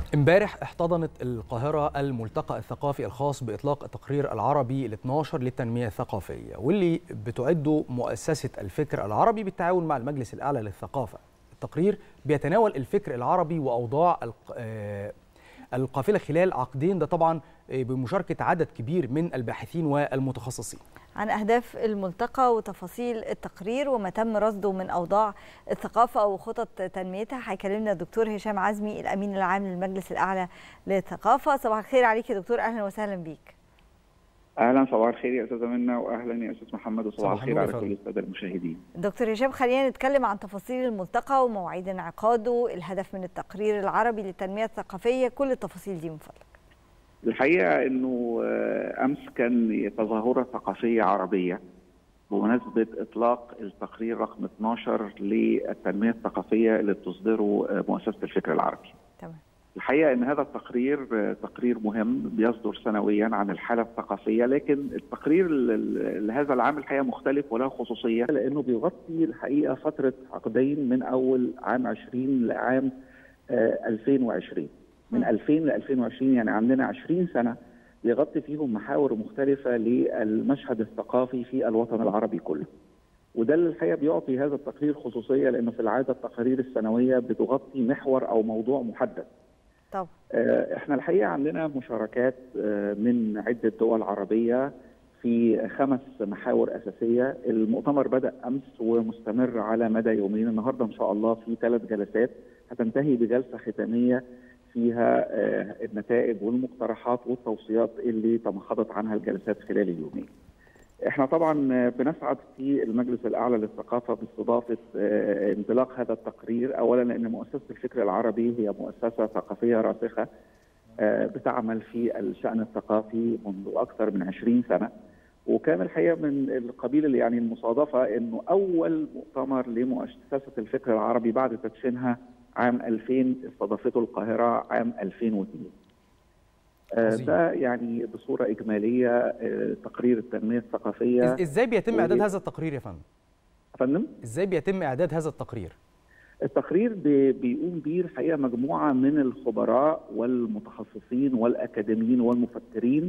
امبارح احتضنت القاهرة الملتقى الثقافي الخاص بإطلاق التقرير العربي ال 12 للتنمية الثقافية واللي بتعده مؤسسة الفكر العربي بالتعاون مع المجلس الأعلى للثقافة التقرير بيتناول الفكر العربي وأوضاع القافلة خلال عقدين ده طبعا بمشاركة عدد كبير من الباحثين والمتخصصين عن أهداف الملتقى وتفاصيل التقرير وما تم رصده من أوضاع الثقافة وخطط تنميتها هيكلمنا الدكتور هشام عزمي الأمين العام للمجلس الأعلى للثقافة صباح الخير عليك يا دكتور أهلا وسهلا بيك اهلا صباح الخير يا استاذه منى واهلا يا استاذ محمد وصباح الخير على كل الساده المشاهدين. دكتور هشام خلينا نتكلم عن تفاصيل الملتقى ومواعيد انعقاده، الهدف من التقرير العربي للتنميه الثقافيه، كل التفاصيل دي من فضلك. الحقيقه انه امس كان تظاهره ثقافيه عربيه بمناسبه اطلاق التقرير رقم 12 للتنميه الثقافيه اللي بتصدره مؤسسه الفكر العربي. تمام. الحقيقه ان هذا التقرير تقرير مهم بيصدر سنويا عن الحاله الثقافيه لكن التقرير لهذا العام الحقيقه مختلف وله خصوصيه لانه بيغطي الحقيقه فتره عقدين من اول عام 20 لعام 2020 من 2000 ل 2020 يعني عندنا 20 سنه بيغطي فيهم محاور مختلفه للمشهد الثقافي في الوطن العربي كله. وده اللي الحقيقه بيعطي هذا التقرير خصوصيه لانه في العاده التقارير السنويه بتغطي محور او موضوع محدد. طبعا احنا الحقيقه عندنا مشاركات من عده دول عربيه في خمس محاور اساسيه، المؤتمر بدا امس ومستمر على مدى يومين، النهارده ان شاء الله في ثلاث جلسات هتنتهي بجلسه ختاميه فيها النتائج والمقترحات والتوصيات اللي تمخضت عنها الجلسات خلال اليومين. احنا طبعا بنسعد في المجلس الاعلى للثقافه باستضافه انطلاق هذا التقرير اولا لان مؤسسه الفكر العربي هي مؤسسه ثقافيه راسخه بتعمل في الشان الثقافي منذ اكثر من 20 سنه وكان الحقيقه من القبيل اللي يعني المصادفه انه اول مؤتمر لمؤسسه الفكر العربي بعد تدشينها عام 2000 استضافته القاهره عام 2002 ده يعني بصوره اجماليه تقرير التنميه الثقافيه ازاي بيتم اعداد هذا التقرير يا فندم؟ فندم؟ ازاي بيتم اعداد هذا التقرير؟ التقرير بيقوم به الحقيقه مجموعه من الخبراء والمتخصصين والاكاديميين والمفكرين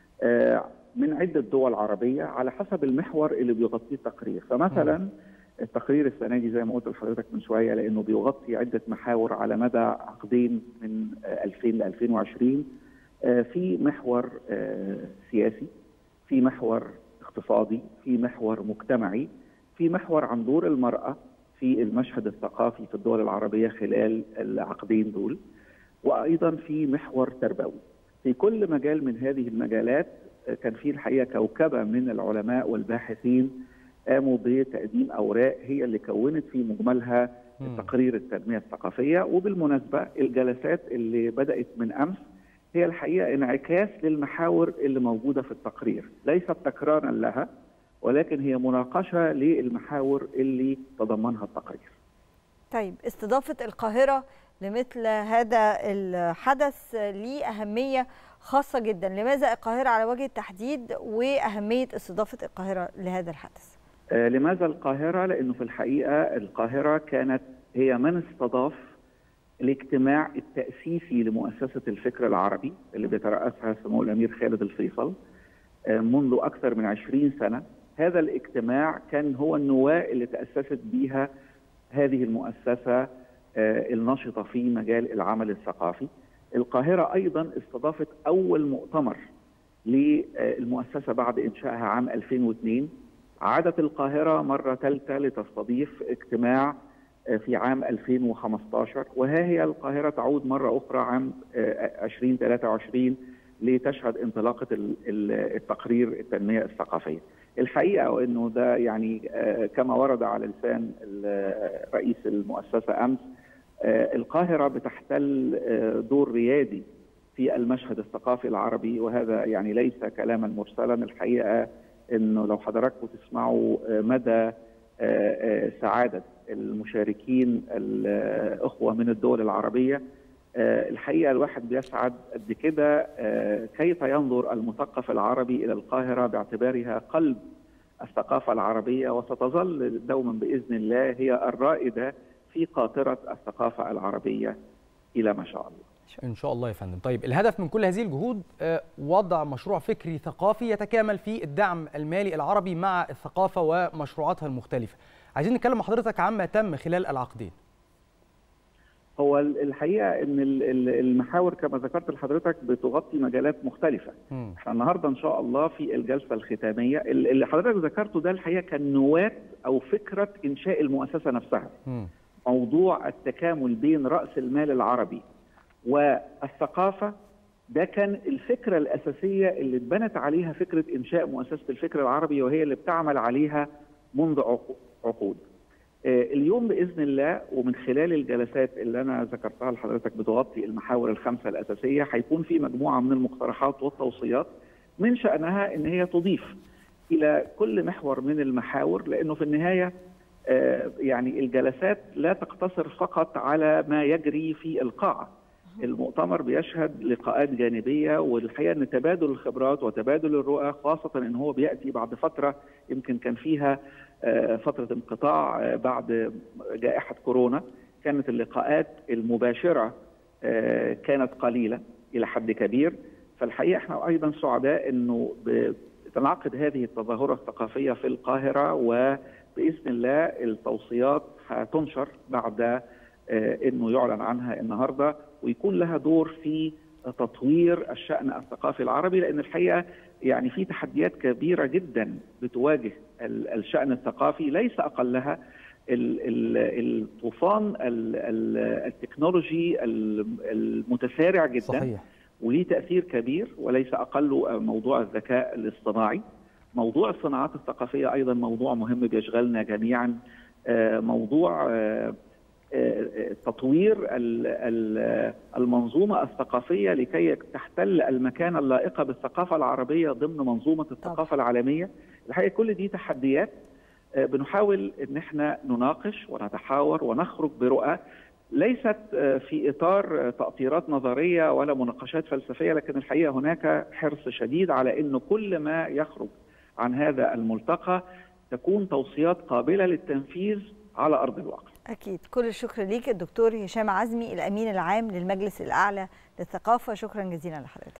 من عده دول عربيه على حسب المحور اللي بيغطيه التقرير، فمثلا التقرير السنه دي زي ما قلت لحضرتك من شويه لانه بيغطي عده محاور على مدى عقدين من 2000 ل 2020 في محور سياسي في محور اقتصادي في محور مجتمعي في محور عن دور المرأة في المشهد الثقافي في الدول العربية خلال العقدين دول وأيضا في محور تربوي في كل مجال من هذه المجالات كان في الحقيقة كوكبة من العلماء والباحثين قاموا بتقديم أوراق هي اللي كونت في مجملها تقرير التنمية الثقافية وبالمناسبة الجلسات اللي بدأت من أمس هي الحقيقه انعكاس للمحاور اللي موجوده في التقرير، ليست تكرارا لها ولكن هي مناقشه للمحاور اللي تضمنها التقرير. طيب استضافه القاهره لمثل هذا الحدث ليه اهميه خاصه جدا، لماذا القاهره على وجه التحديد واهميه استضافه القاهره لهذا الحدث؟ آه لماذا القاهره؟ لانه في الحقيقه القاهره كانت هي من استضاف الاجتماع التأسيسي لمؤسسة الفكر العربي اللي بيترأسها سمو الأمير خالد الفيصل منذ أكثر من عشرين سنة هذا الاجتماع كان هو النواة اللي تأسست بها هذه المؤسسة النشطة في مجال العمل الثقافي القاهرة أيضا استضافت أول مؤتمر للمؤسسة بعد إنشائها عام 2002 عادت القاهرة مرة ثالثة لتستضيف اجتماع في عام 2015 وها هي القاهرة تعود مرة أخرى عام 2023 لتشهد انطلاقة التقرير التنمية الثقافية الحقيقة أنه ده يعني كما ورد على لسان رئيس المؤسسة أمس القاهرة بتحتل دور ريادي في المشهد الثقافي العربي وهذا يعني ليس كلاما مرسلا الحقيقة أنه لو حضراتكم تسمعوا مدى سعادة المشاركين الأخوة من الدول العربية الحقيقة الواحد بيسعد قد كده كيف ينظر المثقف العربي إلى القاهرة باعتبارها قلب الثقافة العربية وستظل دوما بإذن الله هي الرائدة في قاطرة الثقافة العربية إلى ما شاء الله ان شاء الله يا فندم طيب الهدف من كل هذه الجهود وضع مشروع فكري ثقافي يتكامل في الدعم المالي العربي مع الثقافه ومشروعاتها المختلفه عايزين نتكلم مع حضرتك عما تم خلال العقدين هو الحقيقه ان المحاور كما ذكرت لحضرتك بتغطي مجالات مختلفه م. احنا النهارده ان شاء الله في الجلسه الختاميه اللي حضرتك ذكرته ده الحقيقه كان نواه او فكره انشاء المؤسسه نفسها م. موضوع التكامل بين راس المال العربي والثقافه ده كان الفكره الاساسيه اللي اتبنت عليها فكره انشاء مؤسسه الفكر العربي وهي اللي بتعمل عليها منذ عقود اليوم باذن الله ومن خلال الجلسات اللي انا ذكرتها لحضرتك بتغطي المحاور الخمسه الاساسيه هيكون في مجموعه من المقترحات والتوصيات من شانها ان هي تضيف الى كل محور من المحاور لانه في النهايه يعني الجلسات لا تقتصر فقط على ما يجري في القاعه المؤتمر بيشهد لقاءات جانبيه والحقيقه ان تبادل الخبرات وتبادل الرؤى خاصه ان هو بياتي بعد فتره يمكن كان فيها فتره انقطاع بعد جائحه كورونا كانت اللقاءات المباشره كانت قليله الى حد كبير فالحقيقه احنا ايضا سعداء انه تنعقد هذه التظاهره الثقافيه في القاهره وباذن الله التوصيات هتنشر بعد انه يعلن عنها النهارده ويكون لها دور في تطوير الشأن الثقافي العربي لأن الحقيقة يعني في تحديات كبيرة جدا بتواجه الشأن الثقافي ليس أقلها الطوفان التكنولوجي المتسارع جدا صحيح. وليه تأثير كبير وليس أقل موضوع الذكاء الاصطناعي موضوع الصناعات الثقافية أيضا موضوع مهم بيشغلنا جميعا موضوع تطوير المنظومه الثقافيه لكي تحتل المكانه اللائقه بالثقافه العربيه ضمن منظومه الثقافه العالميه الحقيقه كل دي تحديات بنحاول ان احنا نناقش ونتحاور ونخرج برؤى ليست في اطار تاطيرات نظريه ولا مناقشات فلسفيه لكن الحقيقه هناك حرص شديد على انه كل ما يخرج عن هذا الملتقى تكون توصيات قابله للتنفيذ على ارض الواقع أكيد كل الشكر ليك الدكتور هشام عزمي الأمين العام للمجلس الأعلى للثقافة شكرا جزيلا لحضرتك